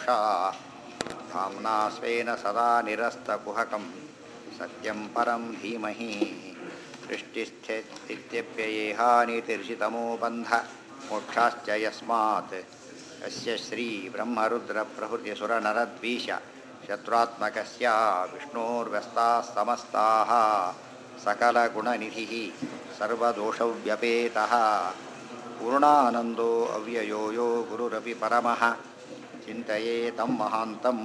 यस्वदृशा धाम्ना स्वेन सदा निरस्तकुहकं सत्यं परं धीमहि सृष्टिस्थित्यप्ययेहानितिर्षितमो बन्ध मोक्षाश्च यस्मात् यस्य श्रीब्रह्मरुद्रप्रभृतिसुरनरद्वीष शत्रुत्मकस्य विष्णोर्व्यस्ताः समस्ताः सकलगुणनिधिः सर्वदोषव्यपेतः पूर्णानन्दो अव्ययो यो गुरुरपि परमः ಚಿಂತೆಯೇ ತಮ್ಮ ಮಹಾಂತಂ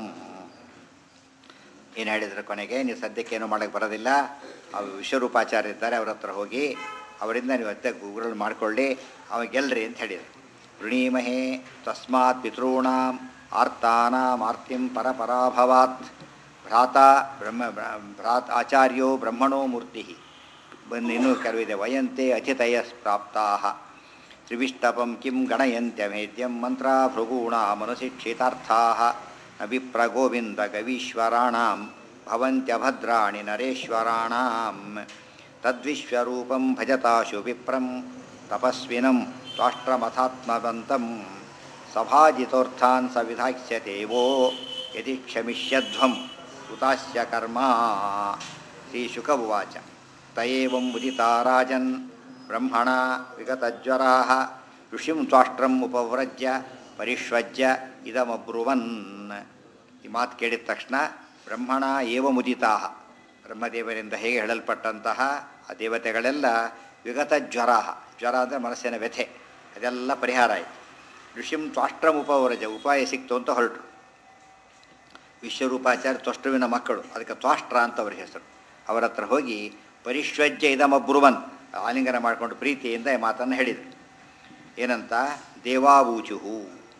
ಏನು ಹೇಳಿದ್ರು ಕೊನೆಗೆ ನೀವು ಸದ್ಯಕ್ಕೇನು ಮಾಡೋಕ್ಕೆ ಬರೋದಿಲ್ಲ ಅವ್ರು ವಿಶ್ವರೂಪಾಚಾರ್ಯ ಇದ್ದಾರೆ ಅವ್ರ ಹತ್ರ ಹೋಗಿ ಅವರಿಂದ ನೀವು ಅತ್ತೆ ಗೂಗಲ್ ಮಾಡ್ಕೊಳ್ಳಿ ಅವ ಗೆಲ್ರಿ ಅಂತ ಹೇಳಿದರು ಋಣೀಮಹೇ ತಸ್ಮಾತ್ ಪಿತॄಣಾಂ ಆರ್ತಾನಾಂ ಆರ್ತಿಂ ಪರಪರಾಭವಾತ್ ಭ್ರಾತ ಬ್ರಹ್ಮ ಭ್ರಾತ್ ಆಚಾರ್ಯೋ ಬ್ರಹ್ಮಣೋ ಮೂರ್ತಿ ಬಂದು ಇನ್ನೂ ಕೆಲವಿದೆ ವಯಂತೆ ಅತಿಥಯ ಪ್ರಾಪ್ತಾ ತ್ರಿವಿಷ್ಟಪಂ ಕಿಂ ಗಣಯಂತ್ಯಮೇದ್ಯಂ ಮಂತ್ರ ಭೃಗೂಣ ಮನುಶಿಕ್ಷಿತಾರ್ಥಾ ಅಭಿಪ್ರಗೋವಿಂದ ಗವೀಶ್ವರಾಣಾಂ ಭವಂತ್ಯಭದ್ರಾಣಿ ನರೇಶ್ವರಾಣಾಂ ತದ್ವಿಶ್ವರೂಪಂ ಭಜತಾಶು ವಿಪ್ರಂ ತಪಸ್ವಿನಂ ತ್ವಾಷ್ಟ್ರಮಥಾತ್ಮವಂತಂ ಸಭಾಜಿತೋರ್ಥಾನ್ ಸ ವಿಧಾಸ್ಯತೇವೋ ಯದಿ ಕ್ಷಮಿಷ್ಯಧ್ವಂ ಉತಾಸ್ಯ ಕರ್ಮ ಶ್ರೀಶುಕ ಉವಾಚ ತಯೇವಂ ಉದಿತಾ ರಾಜನ್ ಬ್ರಹ್ಮಣ ವಿಗತಜ್ವರಾ ಋಷಿಂ ತ್ವಾಷ್ಟ್ರಂ ಉಪವ್ರಜ್ಯ ಪರಿಷ್ವಜ್ಯ ಇದಮಬ್ರುವನ್ ಈ ಮಾತು ಕೇಳಿದ ತಕ್ಷಣ ಬ್ರಹ್ಮಣ ಏವ ಮುದಿತಾ ಬ್ರಹ್ಮದೇವರಿಂದ ಹೇಗೆ ಹೇಳಲ್ಪಟ್ಟಂತಹ ಆ ದೇವತೆಗಳೆಲ್ಲ ವಿಗತ ಜ್ವರ ಜ್ವರ ಅಂದರೆ ಮನಸ್ಸಿನ ವ್ಯಥೆ ಅದೆಲ್ಲ ಪರಿಹಾರ ಆಯಿತು ಋಷಿಂ ತ್ವಾಷ್ಟ್ರಂ ಉಪವ್ರಜ ಉಪಾಯ ಸಿಕ್ತು ಅಂತ ಹೊರಟರು ವಿಶ್ವರೂಪಾಚಾರ್ಯ ತ್ವಷ್ಟುವಿನ ಮಕ್ಕಳು ಅದಕ್ಕೆ ತ್ವಾಷ್ಟ್ರ ಅಂತ ಅವ್ರ ಹೆಸರು ಅವರ ಹತ್ರ ಹೋಗಿ ಪರಿಶ್ವಜ್ಯ ಇದಮಬ್ರುವನ್ ಆಲಿಂಗನ ಮಾಡಿಕೊಂಡು ಪ್ರೀತಿಯಿಂದ ಈ ಮಾತನ್ನು ಹೇಳಿದರು ಏನಂತ ದೇವಾವೂಚುಹು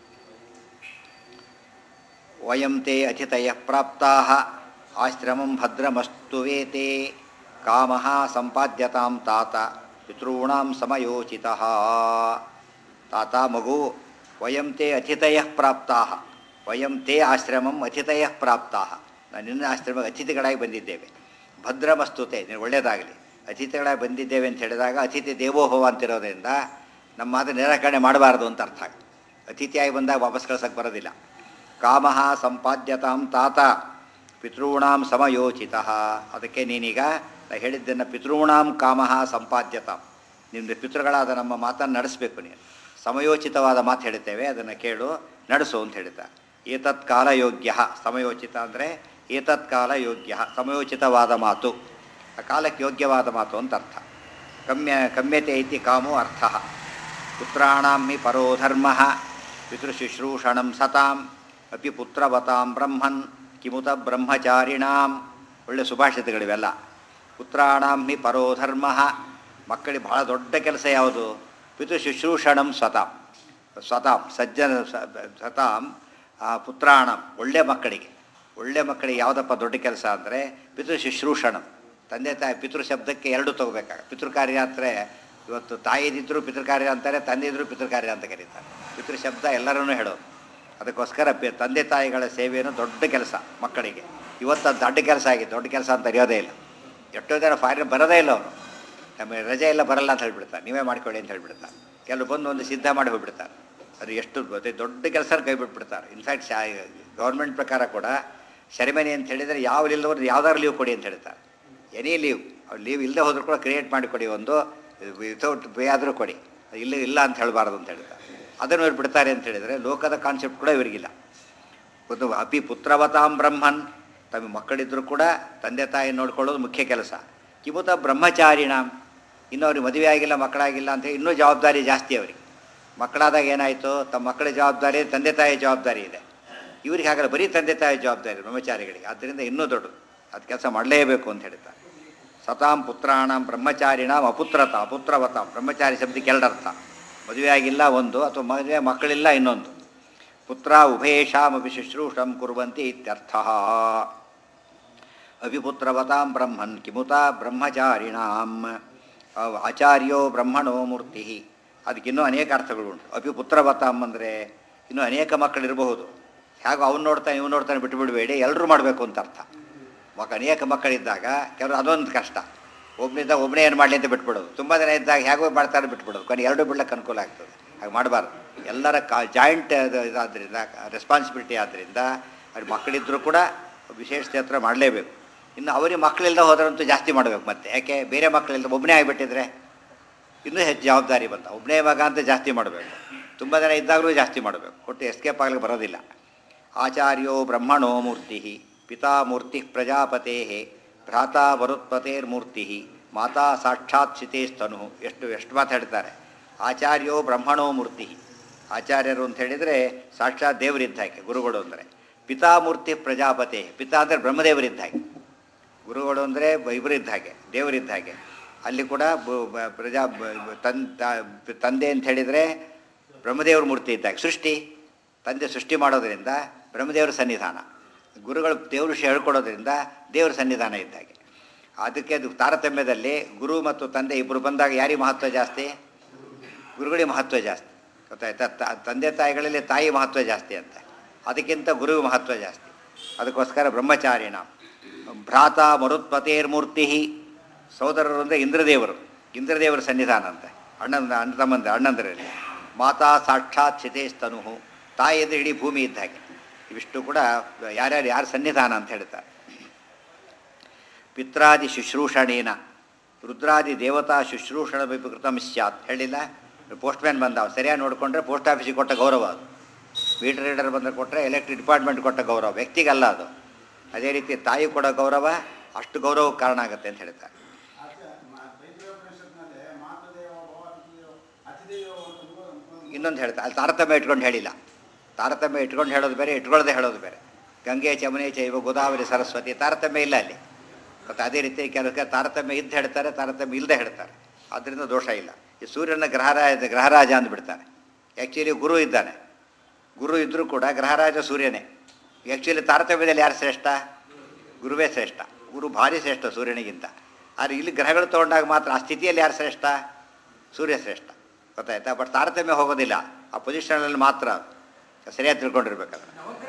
ವಯಂ ತೇ ಅತಿಥಯ ಪ್ರಾಪ್ತಾ ಆಶ್ರಮಂ ಭದ್ರಮಸ್ತು ವೇತೆ ಕಾಮ ಸಂಪಾದ್ಯತಾಂ ತಾತ ಪಿತॄಣಾಂ ಸಮಯೋಚಿತ ತಾತ ಮಗು ವಯಂ ತೇ ಅತಿಥಯ ಪ್ರಾಪ್ತಾ ವಯಂ ತೇ ಆಶ್ರಮಂ ಅತಿಥಯ ಪ್ರಾಪ್ತಾ ನಾನು ನಿನ್ನ ಆಶ್ರಮಕ್ಕೆ ಅತಿಥಿಗಳಾಗಿ ಬಂದಿದ್ದೇವೆ ಭದ್ರಮಸ್ತುತೆ ನೀನು ಒಳ್ಳೆಯದಾಗಲಿ ಅತಿಥಿಗಳಾಗಿ ಬಂದಿದ್ದೇವೆ ಅಂತ ಹೇಳಿದಾಗ ಅತಿಥಿ ದೇವೋಭವ ಅಂತಿರೋದ್ರಿಂದ ನಮ್ಮ ಮಾತು ನಿರಾಕರಣೆ ಮಾಡಬಾರ್ದು ಅಂತ ಅರ್ಥ ಅತಿಥಿಯಾಗಿ ಬಂದಾಗ ವಾಪಸ್ ಕಳ್ಸೋಕ್ಕೆ ಬರೋದಿಲ್ಲ ಕಾಮ ಸಂಪಾದ್ಯತಾಂ ತಾತ ಪಿತॄಣಾಂ ಸಮಯೋಚಿತ ಅದಕ್ಕೆ ನೀನೀಗ ನಾ ಹೇಳಿದ್ದನ್ನು ಪಿತॄಣಾಂ ಕಾಮ ಸಂಪಾದ್ಯತಾಂ ನಿಮ್ಮದು ಪಿತೃಗಳಾದ ನಮ್ಮ ಮಾತನ್ನು ನಡೆಸಬೇಕು ನೀನು ಸಮಯೋಚಿತವಾದ ಮಾತು ಹೇಳ್ತೇವೆ ಅದನ್ನು ಕೇಳು ನಡೆಸು ಅಂತ ಹೇಳಿದ್ದ ಏತತ್ ಕಾಲಯೋಗ್ಯ ಸಮಯೋಚಿತ ಅಂದರೆ ಏತತ್ ಕಾಲ ಯೋಗ್ಯ ಸಮಯೋಚಿತವಾದ ಮಾತು ಆ ಕಾಲಕ್ಕೆ ಯೋಗ್ಯವಾದ ಮಾತು ಅಂತ ಅರ್ಥ ಕಮ್ಯ ಕಮ್ಯತೆ ಐತಿ ಕಾಮೋ ಅರ್ಥ ಪುತ್ರಾಣಾಂ ಹಿ ಪರೋ ಧರ್ಮ ಪಿತೃಶುಶ್ರೂಷಣಂ ಸತಾಂ ಅಪಿ ಪುತ್ರವತಾಂ ಬ್ರಹ್ಮನ್ ಕಿಮುತ ಬ್ರಹ್ಮಚಾರಿಣಾಂ ಒಳ್ಳೆ ಸುಭಾಷಿತಗಳಿವೆಲ್ಲ ಪುತ್ರಾಣಾಂ ಹಿ ಪರೋ ಧರ್ಮ ಮಕ್ಕಳಿಗೆ ಭಾಳ ದೊಡ್ಡ ಕೆಲಸ ಯಾವುದು ಪಿತೃಶುಶ್ರೂಷಣಂ ಸ್ವತಾಂ ಸ್ವತಾಂ ಸಜ್ಜನ ಸತಾಂ ಪುತ್ರಾಣಂ ಒಳ್ಳೆ ಮಕ್ಕಳಿಗೆ ಒಳ್ಳೆ ಮಕ್ಕಳಿಗೆ ಯಾವುದಪ್ಪ ದೊಡ್ಡ ಕೆಲಸ ಅಂದರೆ ಪಿತೃ ಶುಶ್ರೂಷಣಂ ತಂದೆ ತಾಯಿ ಪಿತೃ ಶಬ್ದಕ್ಕೆ ಎರಡು ತಗೋಬೇಕಾಗ ಪಿತೃಕಾರ್ಯ ಅಂದರೆ ಇವತ್ತು ತಾಯಿದಿದ್ದರೂ ಪಿತೃಕಾರ್ಯ ಅಂತಾರೆ ತಂದೆಯಿದ್ರು ಪಿತೃಕಾರ್ಯ ಅಂತ ಕರೀತಾರೆ ಪಿತೃ ಶಬ್ದ ಎಲ್ಲರನ್ನೂ ಹೇಳೋದು ಅದಕ್ಕೋಸ್ಕರ ಪಿ ತಂದೆ ತಾಯಿಗಳ ಸೇವೆಯನ್ನು ದೊಡ್ಡ ಕೆಲಸ ಮಕ್ಕಳಿಗೆ ಇವತ್ತು ಅದು ದೊಡ್ಡ ಕೆಲಸ ಆಗಿದೆ ದೊಡ್ಡ ಕೆಲಸ ಅಂತ ಅರಿಯೋದೇ ಇಲ್ಲ ಎಷ್ಟೋ ಜನ ಫಾರಿನ್ ಬರೋದೇ ಇಲ್ಲ ಅವರು ನಮಗೆ ರಜೆ ಎಲ್ಲ ಬರಲ್ಲ ಅಂತ ಹೇಳ್ಬಿಡ್ತಾರೆ ನೀವೇ ಮಾಡ್ಕೊಳ್ಳಿ ಅಂತ ಹೇಳ್ಬಿಡ್ತಾರೆ ಕೆಲವು ಬಂದು ಒಂದು ಸಿದ್ಧ ಮಾಡಿ ಹೋಗ್ಬಿಡ್ತಾರೆ ಅದು ಎಷ್ಟು ಅದೇ ದೊಡ್ಡ ಕೆಲಸ ಕೈ ಬಿಟ್ಬಿಡ್ತಾರೆ ಇನ್ಫ್ಯಾಕ್ಟ್ ಶಾ ಗೌರ್ಮೆಂಟ್ ಪ್ರಕಾರ ಕೂಡ ಸೆರೆಮನಿ ಅಂತ ಹೇಳಿದರೆ ಯಾವ ಇಲ್ಲದವ್ರು ಯಾವ್ದಾದ್ರು ಲೀವ್ ಕೊಡಿ ಅಂತ ಹೇಳ್ತಾರೆ ಎನಿ ಲೀವ್ ಅವ್ರು ಲೀವ್ ಇಲ್ಲದೆ ಹೋದ್ರೂ ಕೂಡ ಕ್ರಿಯೇಟ್ ಮಾಡಿ ಕೊಡಿ ಒಂದು ವಿತೌಟ್ ಪೇ ಆದರೂ ಕೊಡಿ ಇಲ್ಲ ಇಲ್ಲ ಅಂತ ಹೇಳಬಾರ್ದು ಅಂತ ಹೇಳ್ತಾರೆ ಅದನ್ನು ಇವ್ರು ಬಿಡ್ತಾರೆ ಅಂತ ಹೇಳಿದರೆ ಲೋಕದ ಕಾನ್ಸೆಪ್ಟ್ ಕೂಡ ಇವರಿಗಿಲ್ಲ ಒಂದು ಅಪಿ ಪುತ್ರವತಾಂ ಬ್ರಹ್ಮನ್ ತಮ್ಮ ಮಕ್ಕಳಿದ್ದರೂ ಕೂಡ ತಂದೆ ತಾಯಿ ನೋಡ್ಕೊಳ್ಳೋದು ಮುಖ್ಯ ಕೆಲಸ ಕಿಮುತ ಬ್ರಹ್ಮಚಾರಿಣ ಇನ್ನೂ ಅವ್ರಿಗೆ ಮದುವೆ ಆಗಿಲ್ಲ ಮಕ್ಕಳಾಗಿಲ್ಲ ಅಂತ ಇನ್ನೂ ಜವಾಬ್ದಾರಿ ಜಾಸ್ತಿ ಅವರಿಗೆ ಮಕ್ಕಳಾದಾಗ ಏನಾಯಿತು ತಮ್ಮ ಮಕ್ಕಳ ಜವಾಬ್ದಾರಿ ತಂದೆ ತಾಯಿ ಜವಾಬ್ದಾರಿ ಇದೆ ಇವ್ರಿಗೆ ಹಾಗಲ್ಲ ಬರೀ ತಂದೆ ತಾಯಿ ಜವಾಬ್ದಾರಿ ಬ್ರಹ್ಮಚಾರಿಗಳಿಗೆ ಆದ್ದರಿಂದ ಇನ್ನೂ ದೊಡ್ಡದು ಅದು ಕೆಲಸ ಮಾಡಲೇಬೇಕು ಅಂತ ಹೇಳ್ತಾರೆ ಸತಾಂ ಪುತ್ರಾಣಂ ಬ್ರಹ್ಮಚಾರಿಣಾಂ ಅಪುತ್ರತ ಅಪುತ್ರವತಾಂ ಬ್ರಹ್ಮಚಾರಿ ಶಬ್ದಕ್ಕೆ ಎರಡರ್ಥ ಮದುವೆ ಆಗಿಲ್ಲ ಒಂದು ಅಥವಾ ಮದುವೆ ಮಕ್ಕಳಿಲ್ಲ ಇನ್ನೊಂದು ಪುತ್ರ ಉಭಯೇಷಾಮಪಿ ಶುಶ್ರೂಷಂ ಕುರುವಂತಿ ಇತ್ಯರ್ಥ ಅಭಿಪುತ್ರವತಾಂ ಬ್ರಹ್ಮನ್ ಕಿಮುತ ಬ್ರಹ್ಮಚಾರಿಣಾಂ ಆಚಾರ್ಯೋ ಬ್ರಹ್ಮಣೋ ಮೂರ್ತಿ ಅದಕ್ಕಿನ್ನೂ ಅನೇಕ ಅರ್ಥಗಳುಂಟು ಅಭಿಪುತ್ರವತಾಂ ಅಂದರೆ ಇನ್ನೂ ಅನೇಕ ಮಕ್ಕಳಿರಬಹುದು ಹೇಗೋ ಅವ್ನು ನೋಡ್ತಾನೆ ಇವ್ನು ನೋಡ್ತಾನೆ ಬಿಟ್ಟು ಬಿಡಬೇಡಿ ಎಲ್ಲರೂ ಮಾಡಬೇಕು ಅಂತ ಅರ್ಥ ಮಕ್ಕ ಅನೇಕ ಮಕ್ಕಳಿದ್ದಾಗ ಕೆಲವರು ಅದೊಂದು ಕಷ್ಟ ಒಬ್ಬನಿದ್ದಾಗ ಒಬ್ಬನೇ ಏನು ಮಾಡಲಿ ಅಂತ ಬಿಟ್ಬಿಡೋದು ತುಂಬ ಜನ ಇದ್ದಾಗ ಹೇಗೋ ಮಾಡ್ತಾರೆ ಬಿಟ್ಬಿಡೋದು ಕೊನೆ ಎರಡೂ ಬಿಡ್ಲಿಕ್ಕೆ ಅನುಕೂಲ ಆಗ್ತದೆ ಹಾಗೆ ಮಾಡಬಾರ್ದು ಎಲ್ಲರ ಕಾ ಜಾಯಿಂಟ್ ಇದಾದ್ರಿಂದ ರೆಸ್ಪಾನ್ಸಿಬಿಲಿಟಿ ಆದ್ದರಿಂದ ಅವ್ರ ಮಕ್ಕಳಿದ್ದರೂ ಕೂಡ ವಿಶೇಷ ಕ್ಷೇತ್ರ ಮಾಡಲೇಬೇಕು ಇನ್ನು ಅವರಿಗೆ ಮಕ್ಕಳಿಲ್ಲದೆ ಹೋದ್ರಂತೂ ಜಾಸ್ತಿ ಮಾಡಬೇಕು ಮತ್ತೆ ಯಾಕೆ ಬೇರೆ ಮಕ್ಕಳಿಲ್ಲದೆ ಒಬ್ಬನೇ ಆಗಿಬಿಟ್ಟಿದ್ರೆ ಇನ್ನೂ ಹೆಚ್ಚು ಜವಾಬ್ದಾರಿ ಬಂತ ಒಬ್ಬನೇ ಮಗ ಅಂತ ಜಾಸ್ತಿ ಮಾಡಬೇಕು ತುಂಬ ಜನ ಇದ್ದಾಗಲೂ ಜಾಸ್ತಿ ಮಾಡಬೇಕು ಕೊಟ್ಟು ಎಸ್ಕೇಪ್ ಆಗಲಿಕ್ಕೆ ಬರೋದಿಲ್ಲ ಆಚಾರ್ಯೋ ಬ್ರಹ್ಮಣೋ ಮೂರ್ತಿ ಪಿತಾ ಮೂರ್ತಿ ಪ್ರಜಾಪತೆ ಭ್ರಾತಾ ವರುತ್ಪತೇರ್ಮೂರ್ತಿ ಮಾತಾ ಸಾಕ್ಷಾತ್ ಸ್ಥಿತೇಸ್ತನು ಎಷ್ಟು ಎಷ್ಟು ಮಾತಾಡ್ತಾರೆ ಆಚಾರ್ಯೋ ಬ್ರಹ್ಮಣೋ ಮೂರ್ತಿ ಆಚಾರ್ಯರು ಅಂತ ಹೇಳಿದರೆ ಸಾಕ್ಷಾತ್ ದೇವರಿದ್ದಾಗೆ ಗುರುಗಳು ಅಂದರೆ ಪಿತಾಮೂರ್ತಿ ಪ್ರಜಾಪತೆ ಪಿತಾ ಅಂದರೆ ಬ್ರಹ್ಮದೇವರಿದ್ದ ಹಾಗೆ ಗುರುಗಳು ಅಂದರೆ ಇಬ್ಬರಿದ್ದ ಹಾಗೆ ದೇವರಿದ್ದ ಹಾಗೆ ಅಲ್ಲಿ ಕೂಡ ಬ- ಬ- ಪ್ರಜಾ ಬ- ಬ- ತನ್ ತ- ತಂದೆ ಅಂತ ಹೇಳಿದರೆ ಬ್ರಹ್ಮದೇವ್ರ ಮೂರ್ತಿ ಇದ್ದಾಗ ಸೃಷ್ಟಿ ತಂದೆ ಸೃಷ್ಟಿ ಮಾಡೋದರಿಂದ ಬ್ರಹ್ಮದೇವರ ಸನ್ನಿಧಾನ ಗುರುಗಳು ದೇವ್ರ ವಿಷಯ ಹೇಳ್ಕೊಡೋದ್ರಿಂದ ದೇವರ ಸನ್ನಿಧಾನ ಇದ್ದಾಗೆ ಅದಕ್ಕೆ ಅದು ತಾರತಮ್ಯದಲ್ಲಿ ಗುರು ಮತ್ತು ತಂದೆ ಇಬ್ಬರು ಬಂದಾಗ ಯಾರಿಗೆ ಮಹತ್ವ ಜಾಸ್ತಿ ಗುರುಗಳಿಗೆ ಮಹತ್ವ ಜಾಸ್ತಿ ಗೊತ್ತಾಯ್ತಾ ತ- ತಂದೆ ತಾಯಿಗಳಲ್ಲಿ ತಾಯಿ ಮಹತ್ವ ಜಾಸ್ತಿ ಅಂತ ಅದಕ್ಕಿಂತ ಗುರು ಮಹತ್ವ ಜಾಸ್ತಿ ಅದಕ್ಕೋಸ್ಕರ ಬ್ರಹ್ಮಚಾರಿಣ ಭ್ರಾತ ಮರುತ್ಪತೇರ್ಮೂರ್ತಿ ಸೋದರರು ಅಂದರೆ ಇಂದ್ರದೇವರು ಇಂದ್ರದೇವರ ಸನ್ನಿಧಾನ ಅಂತ ಅಣ್ಣನ ಅಣ್ಣ ತಮ್ಮಂದ ಅಣ್ಣಂದರಲ್ಲಿ ಮಾತಾ ಸಾಕ್ಷಾತ್ ಚಿತೇಸ್ತನು ತಾಯಿ ಅಂದರೆ ಇಡೀ ಭೂಮಿ ಇದ್ದ ಹಾಗೆ ಇವಿಷ್ಟು ಕೂಡ ಯಾರ್ಯಾರು ಯಾರ ಸನ್ನಿಧಾನ ಅಂತ ಹೇಳ್ತಾರೆ ಪಿತ್ರಾದಿ ಶುಶ್ರೂಷಣೇನ ರುದ್ರಾದಿ ದೇವತಾ ಶುಶ್ರೂಷಣ ಕೃತಂ ಸ್ಯಾತ್ ಹೇಳಿಲ್ಲ ಪೋಸ್ಟ್ಮ್ಯಾನ್ ಬಂದ ಅವ್ನು ಸರಿಯಾಗಿ ನೋಡಿಕೊಂಡ್ರೆ ಪೋಸ್ಟ್ ಆಫೀಸಿಗೆ ಕೊಟ್ಟ ಗೌರವ ಅದು ಮೀಟರ್ ರೀಡರ್ ಬಂದರೆ ಕೊಟ್ಟರೆ ಎಲೆಕ್ಟ್ರಿಕ್ ಡಿಪಾರ್ಟ್ಮೆಂಟ್ ಕೊಟ್ಟ ಗೌರವ ವ್ಯಕ್ತಿಗಲ್ಲ ಅದು ಅದೇ ರೀತಿ ತಾಯಿ ಕೊಡೋ ಗೌರವ ಅಷ್ಟು ಗೌರವಕ್ಕೆ ಕಾರಣ ಆಗುತ್ತೆ ಅಂತ ಹೇಳ್ತಾರೆ ಇನ್ನೊಂದು ಹೇಳ್ತಾರೆ ಅಲ್ಲಿ ತಾರತಮ್ಯ ಇಟ್ಕೊಂಡು ಹೇಳಿಲ್ಲ ತಾರತಮ್ಯ ಇಟ್ಕೊಂಡು ಹೇಳೋದು ಬೇರೆ ಇಟ್ಕೊಳ್ಳದೆ ಹೇಳೋದು ಬೇರೆ ಗಂಗೆ ಚಮನೆ ಚೈವ ಗೋದಾವರಿ ಸರಸ್ವತಿ ತಾರತಮ್ಯ ಇಲ್ಲ ಅಲ್ಲಿ ಮತ್ತು ಅದೇ ರೀತಿ ಕೆಲವು ತಾರತಮ್ಯ ಇದ್ದು ಹೇಳ್ತಾರೆ ತಾರತಮ್ಯ ಇಲ್ಲದೆ ಹೇಳ್ತಾರೆ ಆದ್ದರಿಂದ ದೋಷ ಇಲ್ಲ ಈ ಸೂರ್ಯನ ಗ್ರಹರಾಜ ಗ್ರಹರಾಜ ಅಂದ್ಬಿಡ್ತಾರೆ ಆ್ಯಕ್ಚುಲಿ ಗುರು ಇದ್ದಾನೆ ಗುರು ಇದ್ದರೂ ಕೂಡ ಗ್ರಹರಾಜ ಸೂರ್ಯನೇ ಆ್ಯಕ್ಚುಲಿ ತಾರತಮ್ಯದಲ್ಲಿ ಯಾರು ಶ್ರೇಷ್ಠ ಗುರುವೇ ಶ್ರೇಷ್ಠ ಗುರು ಭಾರಿ ಶ್ರೇಷ್ಠ ಸೂರ್ಯನಿಗಿಂತ ಆದರೆ ಇಲ್ಲಿ ಗ್ರಹಗಳು ತೊಗೊಂಡಾಗ ಮಾತ್ರ ಆ ಸ್ಥಿತಿಯಲ್ಲಿ ಯಾರು ಶ್ರೇಷ್ಠ ಸೂರ್ಯ ಶ್ರೇಷ್ಠ ಗೊತ್ತಾಯ್ತಾ ಬಟ್ ತಾರತಮ್ಯ ಹೋಗೋದಿಲ್ಲ ಆ ಪೊಸಿಷನಲ್ಲಿ ಮಾತ್ರ ಸರಿಯಾಗಿ ತಿಳ್ಕೊಂಡಿರ್ಬೇಕಾದ್ರೆ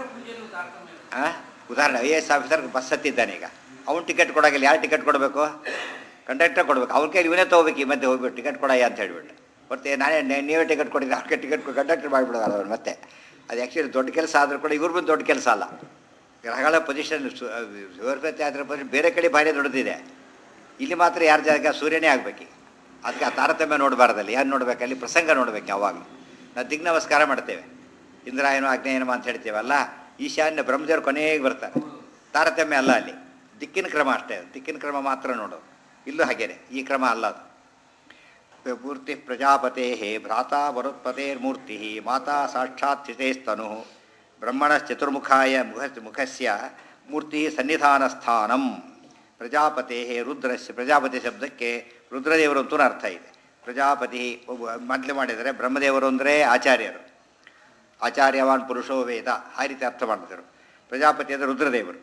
ಆ? ಉದಾಹರಣೆ I A S officer bus ಹತ್ತಿದ್ದಾನೆ ಈಗ ಅವ್ನು ಟಿಕೆಟ್ ಕೊಡೋಗಿಲ್ಲ ಯಾರು ಟಿಕೆಟ್ ಕೊಡಬೇಕು ಕಂಡಕ್ಟರ್ ಕೊಡಬೇಕು ಅವ್ನ ಕೈಲಿ ಇವನೇ ತೊಗೋಬೇಕು ಈ ಮಧ್ಯೆ ಹೋಗ್ಬಿಟ್ಟು ಟಿಕೆಟ್ ಕೊಡಯ್ಯ ಅಂತ ಹೇಳ್ಬಿಟ್ಟು ಮತ್ತೆ ನಾನೇ ನೇ- ನೀವೇ ಟಿಕೆಟ್ ಕೊಟ್ಟಿದ್ದೆ ಅವ್ರಿಗೆ ಟಿಕೆಟ್ ಕಂಡಕ್ಟರ್ ಮಾಡಿಬಿಡೋದು ಅವ್ರು ಮತ್ತೆ ಅದು ಆ್ಯಕ್ಚುಲಿ ದೊಡ್ಡ ಕೆಲಸ ಆದರೂ ಕೂಡ ಇವ್ರು ಬಂದು ದೊಡ್ಡ ಕೆಲಸ ಅಲ್ಲ ಗ್ರಹಗಳ ಪೊಸಿಷನ್ ಶಿವರ್ಪತಿ ಆದ್ರ ಪೊಸಿಷನ್ ಬೇರೆ ಕಡೆ ಭಾರಿ ದೊಡ್ಡದಿದೆ ಇಲ್ಲಿ ಮಾತ್ರ ಯಾರ ಜಾಗ ಸೂರ್ಯನೇ ಆಗಬೇಕು ಅದಕ್ಕೆ ಆ ತಾರತಮ್ಯ ನೋಡಬಾರ್ದಲ್ಲಿ ಯಾರು ನೋಡ್ಬೇಕು ಅಲ್ಲಿ ಪ್ರಸಂಗ ನೋಡ್ಬೇಕು ಯಾವಾಗಲೂ ನಾವು ದಿಗ್ ನಮಸ್ಕಾರ ಮಾಡ್ತೇವೆ ಇಂದ್ರಾಯನೋ ಅಗ್ನೇಯನಮ ಅಂತ ಹೇಳ್ತೇವಲ್ಲ ಈಶಾನ್ಯ ಬ್ರಹ್ಮದೇವರು ಕೊನೆಗೆ ಬರ್ತಾರೆ ತಾರತಮ್ಯ ಅಲ್ಲ ಅಲ್ಲಿ ದಿಕ್ಕಿನ ಕ್ರಮ ಅಷ್ಟೇ ಅದು. ದಿಕ್ಕಿನ ಕ್ರಮ ಮಾತ್ರ ನೋಡೋದು ಇಲ್ಲೂ ಹಾಗೇನೆ ಈ ಕ್ರಮ ಅಲ್ಲ ಅದು ಮೂರ್ತಿ ಪ್ರಜಾಪತೆ ಭ್ರಾತಾ ವರುತ್ಪತೇರ್ಮೂರ್ತಿ ಮಾತಾ ಸಾಕ್ಷಾತ್ ಸ್ಥಿತೇಸ್ತನು ಬ್ರಹ್ಮಣಶ್ಚತುರ್ಮುಖಾಯ ಮುಖ ಮುಖಸ್ಯ ಮೂರ್ತಿ ಸನ್ನಿಧಾನಸ್ಥಾನಂ ಪ್ರಜಾಪತೆ ರುದ್ರಸ್ಯ ಪ್ರಜಾಪತಿ ಶಬ್ದಕ್ಕೆ ರುದ್ರದೇವರು ಅಂತೂ ಅರ್ಥ ಇದೆ ಪ್ರಜಾಪತಿ ಒಬ್ಬ ಮೊದಲು ಮಾಡಿದರೆ ಬ್ರಹ್ಮದೇವರು ಅಂದರೆ ಆಚಾರ್ಯರು ಆಚಾರ್ಯವಾನ್ ಪುರುಷೋ ವೇದ ಆ ರೀತಿ ಅರ್ಥ ಮಾಡಿದರು ಪ್ರಜಾಪತಿ ಅಂದರೆ ರುದ್ರದೇವರು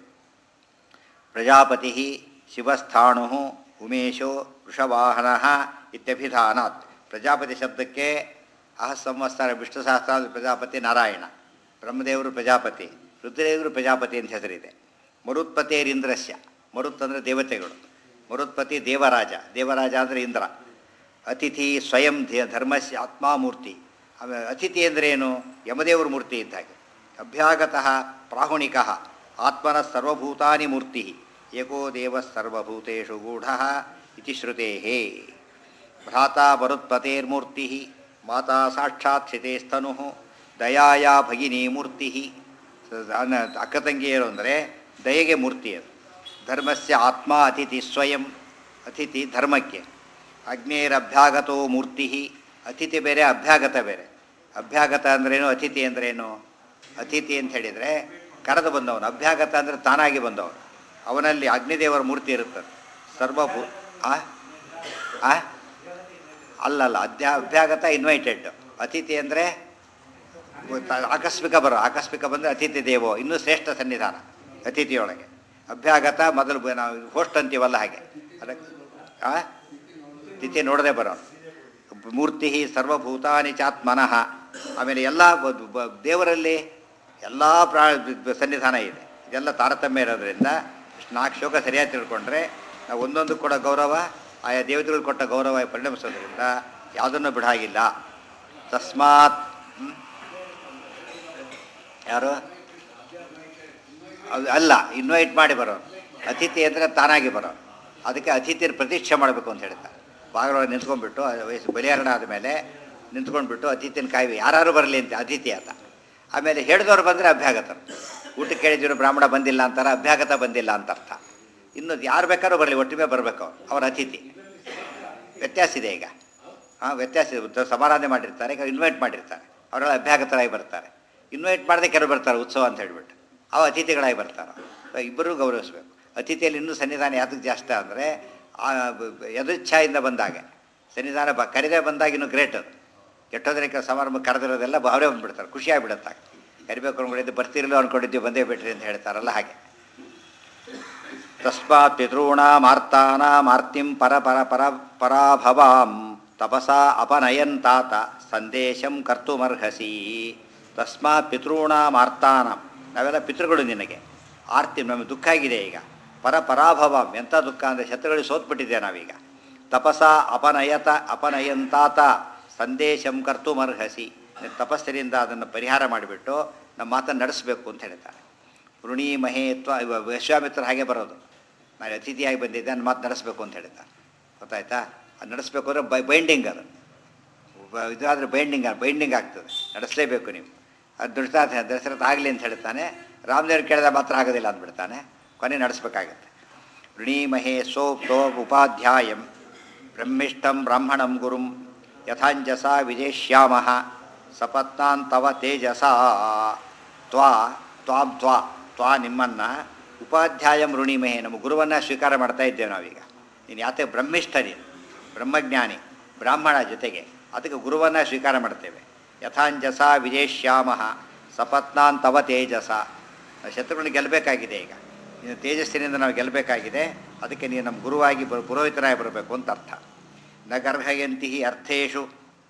ಪ್ರಜಾಪತಿ ಶಿವಸ್ಥಾಣು ಉಮೇಶೋ ವೃಷವಾಹನ ಇತ್ಯಭಿಧಾನಾತ್ ಪ್ರಜಾಪತಿ ಶಬ್ದಕ್ಕೆ ಅಹ ಸಂವತ್ಸರ ವಿಷ್ಣು ಸಹಸ್ರ ಪ್ರಜಾಪತಿ ನಾರಾಯಣ ಬ್ರಹ್ಮದೇವರು ಪ್ರಜಾಪತಿ ರುದ್ರದೇವರು ಪ್ರಜಾಪತಿ ಅಂತ ಹೆಸರಿದೆ ಮರುತ್ಪತೇರಿಂದ್ರಸ್ಯ ಮರುತ್ ಅಂದರೆ ದೇವತೆಗಳು ಮರುತ್ಪತಿ ದೇವರಾಜ ದೇವರಾಜ ಅಂದರೆ ಇಂದ್ರ ಅತಿಥಿ ಸ್ವಯಂ ಧೇ- ಧರ್ಮಸ್ಯ ಆತ್ಮಾಮೂರ್ತಿ ಆಮೇಲೆ ಅತಿಥಿ ಅಂದ್ರೇನು ಯಮದೇವರ ಮೂರ್ತಿ ಇದ್ದಾಗೆ ಅಭ್ಯಾಗತಃ ಪ್ರಾಹುಣಿಕ ಆತ್ಮನ ಸರ್ವಭೂತಾನಿ ಮೂರ್ತಿ ಏಕೋ ದೇವ ಸರ್ವಭೂತೇಷು ಗೂಢ ಇತಿ ಶ್ರುತೇ ಭ್ರಾತಾ ಮರುತ್ಪತೇರ್ಮೂರ್ತಿ ಮಾತಾ ಸಾಕ್ಷಾತ್ ಸ್ಥಿತೇಸ್ತನು ದಯಾಯ ಭಗಿನಿ ಮೂರ್ತಿ ಅಕ್ಕ ತಂಗಿಯರು ಅಂದರೆ ದಯೆಗೆ ಮೂರ್ತಿ ಅದು ಧರ್ಮಸ್ಯ ಆತ್ಮ ಅತಿಥಿ ಸ್ವಯಂ ಅತಿಥಿ ಧರ್ಮಕ್ಕೆ ಅಗ್ನೇರಭ್ಯಾಗತೋ ಮೂರ್ತಿ ಅತಿಥಿ ಬೇರೆ ಅಭ್ಯಾಗತ ಬೇರೆ ಅಭ್ಯಾಗತ ಅಂದ್ರೇನು ಅತಿಥಿ ಅಂದ್ರೇನು ಅತಿಥಿ ಅಂತ ಹೇಳಿದರೆ ಕರೆದು ಬಂದವನು ಅಭ್ಯಾಗತ ಅಂದರೆ ತಾನಾಗಿ ಬಂದವನು ಅವನಲ್ಲಿ ಅಗ್ನಿದೇವರ ಮೂರ್ತಿ ಇರುತ್ತದೆ ಸರ್ವಭೂ ಆ ಆ? ಅಲ್ಲಲ್ಲ ಅಧ್ಯ ಅಭ್ಯಾಗತ ಇನ್ವೈಟೆಡ್ ಅತಿಥಿ ಅಂದರೆ ಆಕಸ್ಮಿಕ ಬರೋ ಆಕಸ್ಮಿಕ ಬಂದರೆ ಅತಿಥಿ ದೇವೋ ಇನ್ನೂ ಶ್ರೇಷ್ಠ ಸನ್ನಿಧಾನ ಅತಿಥಿಯೊಳಗೆ ಅಭ್ಯಾಗತ ಮೊದಲು ಬ- ನಾವು ಹೋಸ್ಟ್ ಅಂತೀವಲ್ಲ ಹಾಗೆ ಅದಕ್ಕೆ ಆ ತಿಥಿ ನೋಡದೆ ಬರೋ ಮೂರ್ತಿ ಸರ್ವಭೂತಾನಿ ಚಾತ್ಮನಃ ಆಮೇಲೆ ಎಲ್ಲ ಬ- ಬ- ದೇವರಲ್ಲಿ ಎಲ್ಲ ಪ್ರಾ ಬ- ಸನ್ನಿಧಾನ ಇದೆ ಇದೆಲ್ಲ ತಾರತಮ್ಯ ಇರೋದ್ರಿಂದ ಇಷ್ಟು ನಾಲ್ಕು ಶ್ಲೋಕ ಸರಿಯಾಗಿ ತಿಳ್ಕೊಂಡ್ರೆ ನಾವು ಒಂದೊಂದು ಕೊಡೋ ಗೌರವ ಆಯಾ ದೇವತೆಗಳು ಕೊಟ್ಟ ಗೌರವ ಪರಿಣಮಿಸೋದ್ರಿಂದ ಯಾವುದನ್ನು ಬಿಡಾಗಿಲ್ಲ ತಸ್ಮಾತ್ ಹ್ಮ್? ಯಾರು ಅದು ಅಲ್ಲ ಇನ್ವೈಟ್ ಮಾಡಿ ಬರೋರು ಅತಿಥಿ ಅಂದರೆ ತಾನಾಗಿ ಬರೋರು ಅದಕ್ಕೆ ಅತಿಥಿಯ ಪ್ರತೀಕ್ಷೆ ಮಾಡಬೇಕು ಅಂತ ಹೇಳ್ತಾರೆ ಬಾಗಿಲೊಳಗೆ ನಿಂತ್ಕೊಂಡ್ಬಿಟ್ಟು ಅದು ವಯಸ್ಸು ಬಲಿಹರಣ ಆದಮೇಲೆ ನಿಂತ್ಕೊಂಡ್ಬಿಟ್ಟು ಅತಿಥಿನ ಕಾಯ್ವಿ ಯಾರು ಬರಲಿ ಅಂತ ಅತಿಥಿ ಆತ ಆಮೇಲೆ ಹೇಳಿದವ್ರು ಬಂದರೆ ಅಭ್ಯಾಗತರು ಊಟಕ್ಕೆ ಕೇಳಿದ್ರು ಬ್ರಾಹ್ಮಣ ಬಂದಿಲ್ಲ ಅಂತಾರೆ ಅಭ್ಯಾಗತ ಬಂದಿಲ್ಲ ಅಂತ ಅರ್ಥ ಇನ್ನು ಯಾರು ಬೇಕಾದ್ರೂ ಬರಲಿ ಒಟ್ಟಿಗೆ ಬರಬೇಕು ಅವ್ರು ಅವ್ರ ಅತಿಥಿ ವ್ಯತ್ಯಾಸ ಇದೆ ಈಗ ಹಾಂ ವ್ಯತ್ಯಾಸ ಇದೆ ಉತ್ತ- ಸಮಾರಾಧನೆ ಮಾಡಿರ್ತಾರೆ ಈಗ ಇನ್ವೈಟ್ ಮಾಡಿರ್ತಾರೆ ಅವರೆಲ್ಲ ಅಭ್ಯಾಗತರಾಗಿ ಬರ್ತಾರೆ ಇನ್ವೈಟ್ ಮಾಡದೆ ಕೆಲವು ಬರ್ತಾರೆ ಉತ್ಸವ ಅಂತ ಹೇಳ್ಬಿಟ್ಟು ಅವು ಅತಿಥಿಗಳಾಗಿ ಬರ್ತಾರೆ ಇಬ್ಬರೂ ಗೌರವಿಸ್ಬೇಕು ಅತಿಥಿಯಲ್ಲಿ ಇನ್ನೂ ಸನ್ನಿಧಾನ ಯಾತಕ್ಕೆ ಜಾಸ್ತಿ ಅಂದರೆ ಯದಚ್ಛಾಯಿಂದ ಬಂದಾಗ ಸನ್ನಿಧಾನ ಬ ಕರೆದೇ ಬಂದಾಗ ಇನ್ನೂ ಗ್ರೇಟ್ ಅದು ಕೆಟ್ಟೋದ್ರೆ ಸಮಾರಂಭ ಕರೆದಿರೋದೆಲ್ಲ ಅವರೇ ಬಂದ್ಬಿಡ್ತಾರೆ ಖುಷಿಯಾಗಿಬಿಡುತ್ತೆ ಕರಿಬೇಕು ಅನ್ಕೊಂಡಿದ್ದು ಬರ್ತಿರಲಿಲ್ಲ ಅನ್ಕೊಂಡಿದ್ದೀವಿ ಬಂದೇ ಬಿಟ್ರಿ ಅಂತ ಹೇಳ್ತಾರಲ್ಲ ಹಾಗೆ ತಸ್ಮಾತ್ ಪಿತॄಣಾಮಾರ್ತಾನಾಮಾರ್ತಿಂ ಪರ ಪರ ಪರ ಪರಾಭವಾಂ ತಪಸಾ ಅಪನಯಂತಾತ ಸಂದೇಶಂ ಕರ್ತುಮರ್ಹಸಿ ತಸ್ಮಾತ್ ಪಿತॄಣಾಮಾರ್ತಾನಾಂ ನಾವೆಲ್ಲ ಪಿತೃಗಳು ನಿನಗೆ ಆರ್ತಿ ನಮಗೆ ದುಃಖ ಆಗಿದೆ ಈಗ ಪರ ಪರಾಭವಾಂ ಎಂಥ ದುಃಖ ಅಂದರೆ ಶತ್ರುಗಳಿಗೆ ಸೋತ್ಬಿಟ್ಟಿದ್ದೇವೆ ನಾವೀಗ ತಪಸಾ ಅಪನಯತ ಅಪನಯಂತಾತ ಸಂದೇಶಂ ಕರ್ತುಮರ್ಹಸಿ ನೀನು ತಪಸ್ಸಿನಿಂದ ಅದನ್ನು ಪರಿಹಾರ ಮಾಡಿಬಿಟ್ಟು ನಮ್ಮ ಮಾತನ್ನು ನಡೆಸಬೇಕು ಅಂತ ಹೇಳ್ತಾರೆ ವೃಣಿ ಮಹೇತ್ವ ಇವ ವಿಶ್ವಾಮಿತ್ರ ಹಾಗೆ ಬರೋದು ನಾನು ಅತಿಥಿಯಾಗಿ ಬಂದಿದ್ದೆ ನನ್ನ ಮಾತು ನಡೆಸಬೇಕು ಅಂತ ಹೇಳ್ತಾರೆ ಗೊತ್ತಾಯ್ತಾ ಅದು ನಡೆಸಬೇಕು ಅಂದರೆ ಬೈ ಬೈಂಡಿಂಗ್ ಅದು ಬ- ಇದಾದರೆ ಬೈಂಡಿಂಗ್ ಬೈಂಡಿಂಗ್ ಆಗ್ತದೆ ನಡೆಸಲೇಬೇಕು ನೀವು ಅದು ದುಡ್ತಾತ ದಶರಥ ಆಗಲಿ ಅಂತ ಹೇಳ್ತಾನೆ ರಾಮದೇವ್ರು ಕೇಳಿದ ಮಾತ್ರ ಆಗೋದಿಲ್ಲ ಅಂದ್ಬಿಡ್ತಾನೆ ಕೊನೆ ನಡೆಸಬೇಕಾಗತ್ತೆ ಋಣೀಮಹೇ ಸೋಪ್ತೋ ಉಪಾಧ್ಯಾಯಂ ಬ್ರಹ್ಮಿಷ್ಟಂ ಬ್ರಾಹ್ಮಣಂ ಗುರುಂ ಯಥಾಂಜಸ ವಿಜೇಷ್ಯಾಮ ಸಪತ್ನಾನ್ ತವ ತೇಜಸ ತ್ವಾ ತ್ವಾಂ ತ್ವಾ ತ್ವಾ ನಿಮ್ಮನ್ನು ಉಪಾಧ್ಯಾಯಂ ಋಣಿಮಹೇ ನಮ್ಮ ಗುರುವನ್ನು ಸ್ವೀಕಾರ ಮಾಡ್ತಾ ಇದ್ದೇವೆ ನಾವೀಗ ನೀನು ಯಾತೆ ಬ್ರಹ್ಮಿಷ್ಠ ನೀನು ಬ್ರಹ್ಮಜ್ಞಾನಿ ಬ್ರಾಹ್ಮಣ ಜೊತೆಗೆ ಅದಕ್ಕೆ ಗುರುವನ್ನು ಸ್ವೀಕಾರ ಮಾಡ್ತೇವೆ ಯಥಾಂಜಸ ವಿಜೇಷ್ಯಾಮ ಸಪತ್ನಾನ್ ತವ ತೇಜಸ ನಾವು ಶತ್ರುಗಳನ್ನ ಗೆಲ್ಲಬೇಕಾಗಿದೆ ಈಗ ನೀನು ತೇಜಸ್ಸಿನಿಂದ ನಾವು ಗೆಲ್ಲಬೇಕಾಗಿದೆ ಅದಕ್ಕೆ ನೀನು ನಮ್ಮ ಗುರುವಾಗಿ ಬ ಪುರೋಹಿತರಾಗಿ ಬರಬೇಕು ಅಂತ ಅರ್ಥ ನ ಗರ್ಹಯಂತಿ ಅರ್ಥೇಶು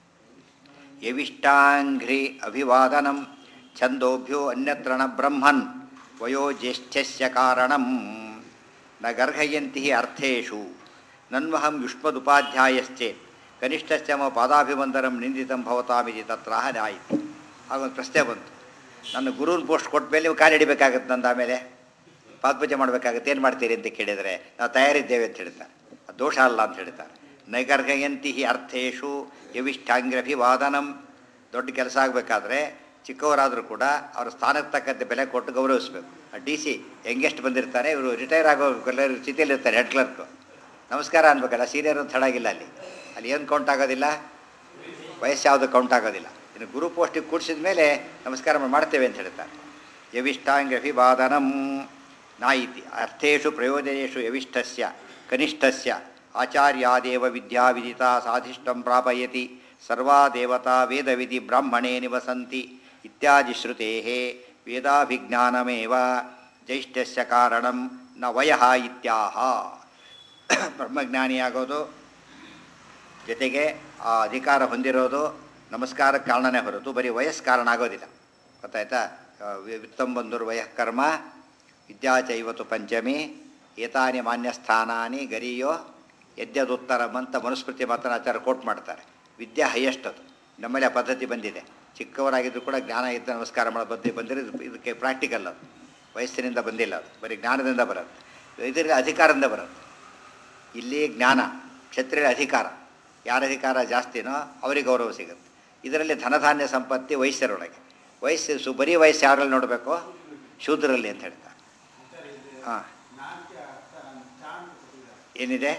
ಯವಿಷ್ಟಾಂಘ್ರಿ ಅಭಿವಾದನಂ ಛಂದೋಭ್ಯೋ ಅನ್ಯತ್ರ ನ ಬ್ರಹ್ಮನ್ ವಯೋಜ್ಯೇಷ್ಠ್ಯಸ್ಯ ಕಾರಣಂ ನ ಗರ್ಹಯಂತಿ ಅರ್ಥೇಶು ನನ್ವಹಂ ಯುಷ್ಮದುಪಾಧ್ಯಾಯಶ್ಚೇತ್ ಕನಿಷ್ಠಶ್ಚ ಮಮ ಪಾದಾಭಿವಂದನಂ ನಿಂದಿತಂ ಭವತಾಮಿತಿ ತತ್ರ ಆಯಿತು ಆಗೊಂದು ಪ್ರಶ್ನೆ ಬಂತು ನನ್ನ ಗುರುವಿನ ಪೋಸ್ಟ್ ಕೊಟ್ಟ ಮೇಲೆ ನೀವು ಕಾಲು ಹಿಡಿಬೇಕಾಗತ್ತೆ ನಂದು ಆಮೇಲೆ ಪಾದಪೂಜೆ ಮಾಡಬೇಕಾಗತ್ತೆ ಏನು ಮಾಡ್ತೀರಿ ಅಂತ ಕೇಳಿದರೆ ನಾವು ತಯಾರಿದ್ದೇವೆ ಅಂತ ಹೇಳ್ತಾರೆ ಅದು ದೋಷ ಅಲ್ಲ ಅಂತ ಹೇಳ್ತಾರೆ ನೈಗರ್ಗಯಂತಿ ಅರ್ಥೇಶು ಯವಿಷ್ಠಾಂಗ್ರಭಿವಾದನಂ ದೊಡ್ಡ ಕೆಲಸ ಆಗಬೇಕಾದ್ರೆ ಚಿಕ್ಕವರಾದರೂ ಕೂಡ ಅವ್ರ ಸ್ಥಾನಕ್ಕೆ ತಕ್ಕಂತೆ ಬೆಲೆ ಕೊಟ್ಟು ಗೌರವಿಸಬೇಕು ಡಿ ಸಿ ಯಂಗೆಸ್ಟ್ ಬಂದಿರ್ತಾರೆ ಇವರು ರಿಟೈರ್ ಆಗೋ ಎಲ್ಲರೂ ಸ್ಥಿತಿಯಲ್ಲಿ ಇರ್ತಾರೆ ಹೆಡ್ ಕ್ಲರ್ಕು ನಮಸ್ಕಾರ ಅನ್ಬೇಕಲ್ಲ ಸೀನಿಯರ್ ಅಂತ ಹೇಳಾಗಿಲ್ಲ ಅಲ್ಲಿ ಅಲ್ಲಿ ಏನು ಕೌಂಟ್ ಆಗೋದಿಲ್ಲ ವಯಸ್ಸು ಯಾವುದು ಕೌಂಟ್ ಆಗೋದಿಲ್ಲ ಇನ್ನು ಗುರು ಪೋಸ್ಟಿಗೆ ಕೂಡಿಸಿದ ಮೇಲೆ ನಮಸ್ಕಾರ ಮಾಡ್ತೇವೆ ಅಂತ ಹೇಳ್ತಾರೆ ಯವಿಷ್ಟಾಂಗಭಿವಾದನಂ ನಾಯಿತಿ ಅರ್ಥೇಶು ಪ್ರಯೋಜನೇಶು ಯವಿಷ್ಠಸ್ಯ ಕನಿಷ್ಠಸ್ಯ ಆಚಾರ್ಯಾದೇವ ವಿದ್ಯಾ ವಿದಿತ ಸಾಧಿಷ್ಟಂ ಪ್ರಾಪಯತಿ ಸರ್ವಾ ದೇವತಾ ವೇದವಿಧಿ ಬ್ರಾಹ್ಮಣೇ ನಿವಸಂತಿ ಇತ್ಯಾದಿ ಶ್ರುತೇ ವೇದಾಭಿಜ್ಞಾನಮೇವ ಜೈಷ್ಠ್ಯಸ್ಯ ಕಾರಣಂ ನ ವಯಃ ಇತ್ಯಾಹ ಬ್ರಹ್ಮಜ್ಞಾನಿಯಾಗೋದು ಜೊತೆಗೆ ಆ ಅಧಿಕಾರ ಹೊಂದಿರೋದು ನಮಸ್ಕಾರಕ್ಕೆ ಕಾರಣನೇ ಹೊರತು ಬರೀ ವಯಸ್ಸು ಕಾರಣ ಆಗೋದಿಲ್ಲ ಗೊತ್ತಾಯ್ತಾ ಆ, ವಿ- ವಿತ್ತಂ ಬಂಧುರ್ ವಯಃ ಕರ್ಮ ವಿದ್ಯಾಚೈವತು ಪಂಚಮಿ ಏತಾನಿ ಮಾನ್ಯಸ್ಥಾನಾನಿ ಗರಿಯೋ ಯದ್ಯದುತ್ತರಂ ಅಂತ ಮನುಸ್ಮೃತಿ ಮಾತನ್ನ ಆಚಾರ ಕೋಟ್ ಮಾಡ್ತಾರೆ ವಿದ್ಯೆ ಹೈಯೆಸ್ಟ್ ಅದು ನಮ್ಮಲ್ಲಿ ಆ ಪದ್ಧತಿ ಬಂದಿದೆ ಚಿಕ್ಕವರಾಗಿದ್ದರೂ ಕೂಡ ಜ್ಞಾನ ಇದ್ದ ನಮಸ್ಕಾರ ಮಾಡೋ ಪದ್ಧತಿ ಬಂದರೆ ಇದು ಇದಕ್ಕೆ ಪ್ರಾಕ್ಟಿಕಲ್ ಅದು ವಯಸ್ಸಿನಿಂದ ಬಂದಿಲ್ಲ ಅದು ಬರೀ ಜ್ಞಾನದಿಂದ ಬರುತ್ತೆ ಇದರಿಂದ ಅಧಿಕಾರದಿಂದ ಬರುತ್ತೆ ಇಲ್ಲಿ ಜ್ಞಾನ ಕ್ಷತ್ರಿಯ ಅಧಿಕಾರ ಯಾರ ಅಧಿಕಾರ ಜಾಸ್ತಿನೋ ಅವರಿಗೆ ಗೌರವ ಸಿಗುತ್ತೆ ಇದರಲ್ಲಿ ಧನಧಾನ್ಯ ಸಂಪತ್ತಿ ವಯಸ್ಸರೊಳಗೆ ವಯಸ್ಸು ಸು ಬರೀ ವಯಸ್ಸು ಯಾರಲ್ಲಿ ನೋಡಬೇಕು ಶೂದ್ರಲ್ಲಿ ಅಂತ ಹೇಳ್ತಾರೆ ಹಾಂ ಏನಿದೆ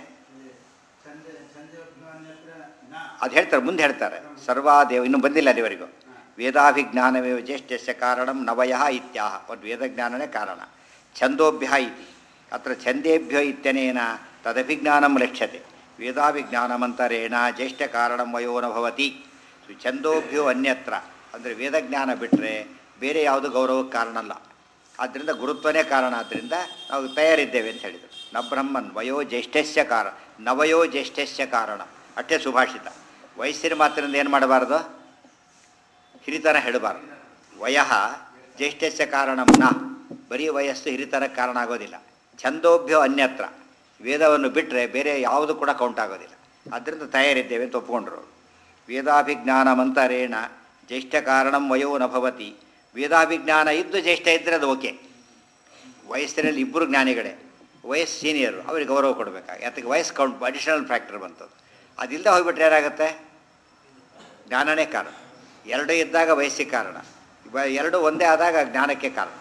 ಅದು ಹೇಳ್ತಾರೆ ಮುಂದೆ ಹೇಳ್ತಾರೆ ಸರ್ವಾದೇವ ಇನ್ನೂ ಬಂದಿಲ್ಲ ಅಲ್ಲಿವರೆಗೂ ವೇದಾಭಿಜ್ಞಾನವೇ ಜ್ಯೇಷ್ಠಸ್ಯ ಕಾರಣಂ ನವಯ ಇತ್ಯಾಹ ಒಂದು ವೇದಜ್ಞಾನನೇ ಕಾರಣ ಛಂದೋಭ್ಯ ಇತಿ ಅತ್ರ ಛಂದೇಭ್ಯ ಇತ್ಯನೇನ ತದಭಿಜ್ಞಾನಂ ಲಕ್ಷ್ಯತೆ ವೇದಾಭಿಜ್ಞಾನಮಂತರೇಣ ಜ್ಯೇಷ್ಠ ಕಾರಣಂ ವಯೋ ನ ಭವತಿ ಸೊ ಛಂದೋಭ್ಯೋ ಅನ್ಯತ್ರ ಅಂದರೆ ವೇದಜ್ಞಾನ ಬಿಟ್ಟರೆ ಬೇರೆ ಯಾವುದು ಗೌರವಕ್ಕೆ ಕಾರಣ ಅಲ್ಲ ಆದ್ದರಿಂದ ಗುರುತ್ವನೇ ಕಾರಣ ಆದ್ದರಿಂದ ನಾವು ತಯಾರಿದ್ದೇವೆ ಅಂತ ಹೇಳಿದರು ನ ಬ್ರಹ್ಮನ್ ವಯೋ ಜ್ಯೇಷ್ಠಸ್ಯ ಕಾರಣ ನವಯೋ ಜ್ಯೇಷ್ಠಸ್ಯ ಕಾರಣ ಅಷ್ಟೇ ಸುಭಾಷಿತ ವಯಸ್ಸಿನ ಮಾತಿನಿಂದ ಏನು ಮಾಡಬಾರ್ದು ಹಿರಿತನ ಹೇಳಬಾರ್ದು ವಯಃ ಜ್ಯೇಷ್ಠಸ್ಯ ಕಾರಣಂ ನ ಬರೀ ವಯಸ್ಸು ಹಿರಿತನಕ್ಕೆ ಕಾರಣ ಆಗೋದಿಲ್ಲ ಛಂದೋಭ್ಯೋ ಅನ್ಯತ್ರ ವೇದವನ್ನು ಬಿಟ್ಟರೆ ಬೇರೆ ಯಾವುದು ಕೂಡ ಕೌಂಟ್ ಆಗೋದಿಲ್ಲ ಅದರಿಂದ ತಯಾರಿದ್ದೇವೆ ಅಂತ ಒಪ್ಕೊಂಡ್ರು ವೇದಾಭಿಜ್ಞಾನಮಂತರೇಣ ಜ್ಯೇಷ್ಠ ಕಾರಣಂ ವಯೋ ನ ಭವತಿ ವೇದಾಭಿಜ್ಞಾನ ಇದ್ದು ಜ್ಯೇಷ್ಠ ಇದ್ದರೆ ಅದು ಓಕೆ ವಯಸ್ಸಿನಲ್ಲಿ ಇಬ್ಬರು ಜ್ಞಾನಿಗಳೇ ವಯಸ್ಸು ಸೀನಿಯರು ಅವ್ರಿಗೆ ಗೌರವ ಕೊಡಬೇಕಾಗ ಯಾತಕ್ಕೆ ವಯಸ್ಸು ಕೌಂಟ್ ಅಡಿಷನಲ್ ಫ್ಯಾಕ್ಟರ್ ಬಂತದ್ದು ಅದಿಲ್ಲದೆ ಹೋಗ್ಬಿಟ್ರೆ ಏನಾಗುತ್ತೆ ಜ್ಞಾನನೇ ಕಾರಣ ಎರಡು ಇದ್ದಾಗ ವಯಸ್ಸಿಗೆ ಕಾರಣ ಇವ ಎರಡು ಒಂದೇ ಆದಾಗ ಜ್ಞಾನಕ್ಕೆ ಕಾರಣ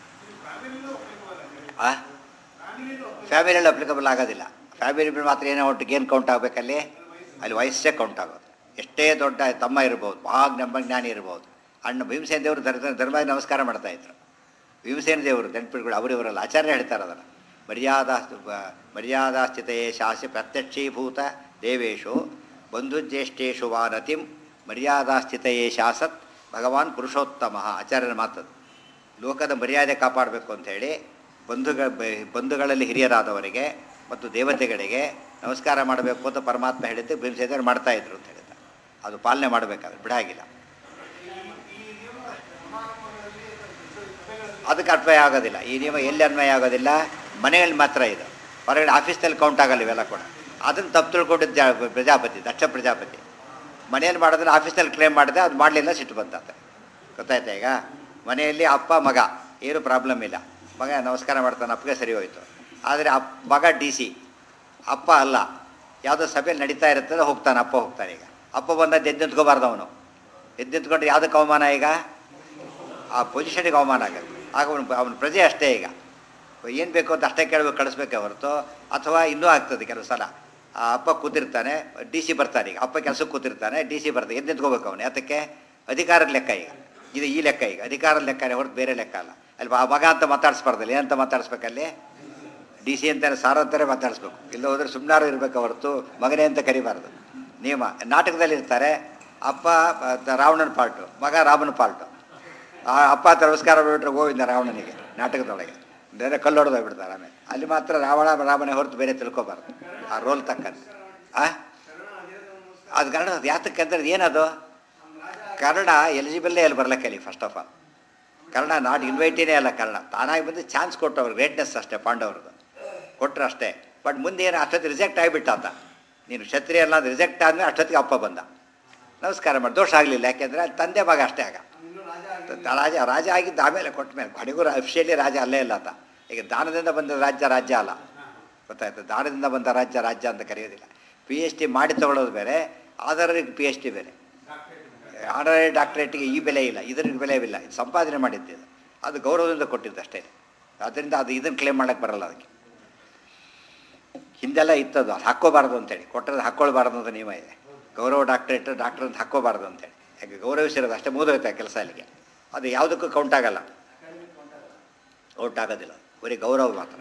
ಆ ಫ್ಯಾಮಿಲಿಯಲ್ಲಿ ಅಪ್ಲಿಕಬಲ್ ಆಗೋದಿಲ್ಲ ಫ್ಯಾಮಿಲಿ ಮಾತ್ರ ಏನೋ ಒಟ್ಟಿಗೆ ಏನು ಕೌಂಟ್ ಆಗಬೇಕಲ್ಲಿ ಅಲ್ಲಿ ವಯಸ್ಸೇ ಕೌಂಟ್ ಆಗೋದು ಎಷ್ಟೇ ದೊಡ್ಡ ತಮ್ಮ ಇರ್ಬೋದು ಭಾಳ ನಮ್ಮ ಜ್ಞಾನಿ ಇರ್ಬೋದು ಅಣ್ಣ ಭೀಮಸೇನ ದೇವರು ಧರ್ಮ ಧರ್ಮ ನಮಸ್ಕಾರ ಮಾಡ್ತಾ ಇದ್ರು ಭೀಮಸೇನ ದೇವರು ನೆನಪಿಟ್ಗಳು ಅವರಿವರಲ್ಲ ಆಚಾರ್ಯ ಹೇಳ್ತಾರೆ ಅದನ್ನು ಮರ್ಯಾದಾ ಮರ್ಯಾದಾ ಸ್ಥಿತೆಯೇ ಶಾಸಿ ಪ್ರತ್ಯಕ್ಷೀಭೂತ ದೇವೇಶು ಬಂಧುಜ್ಯೇಷ್ಠೇಶು ವಾ ನತಿಂ ಮರ್ಯಾದಾ ಸ್ಥಿತೆಯೇ ಶಾಸತ್ ಭಗವಾನ್ ಪುರುಷೋತ್ತಮ ಆಚಾರ್ಯನ ಮಾತದು ಲೋಕದ ಮರ್ಯಾದೆ ಕಾಪಾಡಬೇಕು ಅಂಥೇಳಿ ಬಂಧುಗಳ ಬ- ಬಂಧುಗಳಲ್ಲಿ ಹಿರಿಯರಾದವರಿಗೆ ಮತ್ತು ದೇವತೆಗಳಿಗೆ ನಮಸ್ಕಾರ ಮಾಡಬೇಕು ಅಂತ ಪರಮಾತ್ಮ ಹೇಳಿದ್ದು ಭೀಮಸೇನರು ಮಾಡ್ತಾ ಇದ್ರು ಅಂತ ಹೇಳಿದ ಅದು ಪಾಲನೆ ಮಾಡಬೇಕಾದ್ರೆ ಬಿಡಾಗಿಲ್ಲ ಅದಕ್ಕೆ ಅನ್ವಯ ಆಗೋದಿಲ್ಲ ಈ ನಿಯಮ ಎಲ್ಲಿ ಅನ್ವಯ ಆಗೋದಿಲ್ಲ ಮನೆಯಲ್ಲಿ ಮಾತ್ರ ಇದು ಹೊರಗಡೆ ಆಫೀಸ್ನಲ್ಲಿ ಕೌಂಟ್ ಆಗಲ್ಲ ಇವೆಲ್ಲ ಕೂಡ ಅದನ್ನು ತಪ್ಪು ತಿಳ್ಕೊಂಡಿದ್ದ ಜಾ- ಪ್ರಜಾಪತಿ ದಕ್ಷ ಪ್ರಜಾಪತಿ ಮನೆಯಲ್ಲಿ ಮಾಡೋದನ್ನ ಆಫೀಸ್ನಲ್ಲಿ ಕ್ಲೇಮ್ ಮಾಡಿದೆ ಅದು ಮಾಡಲಿಲ್ಲ ಸಿಟ್ಟು ಬಂತಂತೆ ಗೊತ್ತಾಯ್ತಾ ಈಗ ಮನೆಯಲ್ಲಿ ಅಪ್ಪ ಮಗ ಏನು ಪ್ರಾಬ್ಲಮ್ ಇಲ್ಲ ಮಗ ನಮಸ್ಕಾರ ಮಾಡ್ತಾನೆ ಅಪ್ಪಗೆ ಸರಿ ಹೋಯಿತು ಆದರೆ ಅಪ್ ಮಗ ಡಿ ಸಿ ಅಪ್ಪ ಅಲ್ಲ ಯಾವುದೋ ಸಭೆಯಲ್ಲಿ ನಡೀತಾ ಇರ್ತದೆ ಹೋಗ್ತಾನೆ ಅಪ್ಪ ಹೋಗ್ತಾನೆ ಈಗ ಅಪ್ಪ ಬಂದದ್ದು ಎದ್ದು ನಿಂತ್ಕೋಬಾರ್ದು ಅವನು ಎದ್ದು ನಿಂತ್ಕೊಂಡ್ರೆ ಯಾವುದಕ್ಕೆ ಅವಮಾನ ಈಗ ಆ ಪೊಸಿಷನಿಗೆ ಅವಮಾನ ಆಗುತ್ತೆ ಆಗ ಅವನು ಅವನ ಪ್ರಜೆ ಅಷ್ಟೇ ಈಗ ಏನು ಬೇಕು ಅಂತ ಅಷ್ಟೇ ಕೇಳಬೇಕು ಕಳಿಸ್ಬೇಕೆ ಹೊರತು ಅಥವಾ ಇನ್ನೂ ಆಗ್ತದೆ ಕೆಲವು ಸಲ ಆ ಅಪ್ಪ ಕೂತಿರ್ತಾನೆ ಡಿ ಸಿ ಬರ್ತಾನೆ ಈಗ ಅಪ್ಪ ಕೆಲಸಕ್ಕೆ ಕೂತಿರ್ತಾನೆ ಡಿ ಸಿ ಬರ್ತಾನೆ ಎದ್ದು ನಿಂತ್ಕೋಬೇಕು ಅವನು ಯಾತಕ್ಕೆ ಅಧಿಕಾರದ ಲೆಕ್ಕ ಈಗ ಇದು ಈ ಲೆಕ್ಕ ಈಗ ಅಧಿಕಾರದ ಲೆಕ್ಕನೇ ಹೊರತು ಬೇರೆ ಲೆಕ್ಕ ಅಲ್ಲ ಅಲ್ಲಿ ಆ ಮಗ ಅಂತ ಮಾತಾಡಿಸ್ಬಾರ್ದಲ್ಲ ಏನಂತ ಮಾತಾಡಿಸ್ಬೇಕಲ್ಲಿ ಡಿ ಸಿ ಅಂತಾರೆ ಸಾರ್ ಅಂತಾರೆ ಮಾತಾಡಿಸ್ಬೇಕು ಇಲ್ಲ ಹೋದ್ರೆ ಸುಮ್ಮನಾರು ಇರಬೇಕು ಹೊರತು ಮಗನೇ ಅಂತ ಕರಿಬಾರ್ದು ನಿಯಮ ನಾಟಕದಲ್ಲಿ ಇರ್ತಾರೆ ಅಪ್ಪ ಆ, ರಾವಣನ ಪಾರ್ಟು ಮಗ ರಾಮನ ಪಾರ್ಟು ಆ ಅಪ್ಪ ಅಂತ ನಮಸ್ಕಾರ ಬಿಟ್ರೆ ಗೋವಿಂದ ರಾವಣನಿಗೆ ನಾಟಕದೊಳಗೆ ಬೇರೆ ಕಲ್ಲು ಹೊಡೆದು ಹೋಗ್ಬಿಡ್ತಾರೆ ಆಮೇಲೆ ಅಲ್ಲಿ ಮಾತ್ರ ರಾವಣ ರಾಮನೇ ಹೊರತು ಬೇರೆ ತಿಳ್ಕೊಬಾರ್ದು ಆ ರೋಲ್ ತಕ್ಕಂತೆ ಆ ಅದು ಕನ್ನಡ ಅದು ಯಾತಕ್ಕೆ ಅಂದ್ರೆ ಏನದು ಕನ್ನಡ ಎಲಿಜಿಬಲ್ಲೇ ಅಲ್ಲಿ ಬರ್ಲಕ್ಕೆ ಅಲ್ಲಿ first of all Kannada not ಇನ್ವೈಟೇನೇ ಅಲ್ಲ ಕನ್ನಡ ತಾನಾಗಿ ಬಂದು ಚಾನ್ಸ್ ಕೊಟ್ಟು ಅವ್ರಿಗೆ ಗ್ರೇಟ್ನೆಸ್ ಅಷ್ಟೇ ಪಾಂಡವ್ರದ್ದು ಕೊಟ್ಟರು ಅಷ್ಟೇ ಬಟ್ ಮುಂದೆ ಏನು ಅಷ್ಟೊತ್ತಿಗೆ ರಿಜೆಕ್ಟ್ ಆಗಿಬಿಟ್ಟ ಆತ ನೀನು ಕ್ಷತ್ರಿಯ ಅಲ್ಲ ಅದು ರಿಜೆಕ್ಟ್ ಆದಮೇಲೆ ಅಷ್ಟೊತ್ತಿಗೆ ಅಪ್ಪ ಬಂದ ನಮಸ್ಕಾರ ಮಾಡಿ ದೋಷ ಆಗಲಿಲ್ಲ ಯಾಕೆಂದರೆ ಅಲ್ಲಿ ತಂದೆ ಮಗ ಅಷ್ಟೇ ಆಗ ತ- ರಾಜ ರಾಜ ಆಗಿದ್ದ ಆಮೇಲೆ ಕೊಟ್ಟ ಮೇಲೆ ಕೊನೆಗೂ ಅಫಿಷಿಯಲಿ ರಾಜ ಅಲ್ಲೇ ಇಲ್ಲ ಆತ ಈಗ ದಾನದಿಂದ ಬಂದ ರಾಜ್ಯ ರಾಜ್ಯ ಅಲ್ಲ ಗೊತ್ತಾಯ್ತು ದಾನದಿಂದ ಬಂದ ರಾಜ್ಯ ರಾಜ್ಯ ಅಂತ ಕರೆಯೋದಿಲ್ಲ ಪಿ ಎಚ್ ಡಿ ಮಾಡಿ ತಗೊಳ್ಳೋದು ಬೇರೆ ಆಧಾರಿಗೆ ಪಿ ಎಚ್ ಡಿ ಬೇರೆ ಆನರರಿ ಡಾಕ್ಟ್ರೇಟ್ಗೆ ಈ ಬೆಲೆ ಇಲ್ಲ ಇದರಿಗೆ ಬೆಲೆ ಇಲ್ಲ ಇದು ಸಂಪಾದನೆ ಮಾಡಿದ್ದು ಇದು. ಅದು ಗೌರವದಿಂದ ಕೊಟ್ಟಿದ್ದು ಅಷ್ಟೇ ಅದರಿಂದ ಅದು ಇದನ್ನು ಕ್ಲೇಮ್ ಮಾಡೋಕ್ಕೆ ಬರಲ್ಲ ಅದಕ್ಕೆ ಹಿಂದೆಲ್ಲ ಇತ್ತದು ಅದು ಹಾಕ್ಕೋಬಾರ್ದು ಅಂತೇಳಿ ಕೊಟ್ಟರೆ ಹಾಕ್ಕೊಳ್ಬಾರ್ದು ಅಂತ ನಿಯಮ ಇದೆ ಗೌರವ ಡಾಕ್ಟ್ರೇಟ್ ಡಾಕ್ಟರ್ ಅಂತ ಹಾಕ್ಕೋಬಾರ್ದು ಅಂತೇಳಿ ಯಾಕೆ ಗೌರವಿಸಿರೋದು ಅಷ್ಟೇ ಮುಗಿದೋಯ್ತು ಆ ಕೆಲಸ ಅಲ್ಲಿಗೆ ಅದು ಯಾವುದಕ್ಕೂ ಕೌಂಟ್ ಆಗಲ್ಲ ಕೌಂಟ್ ಆಗೋದಿಲ್ಲ ಬರೀ ಗೌರವ ಮಾತ್ರ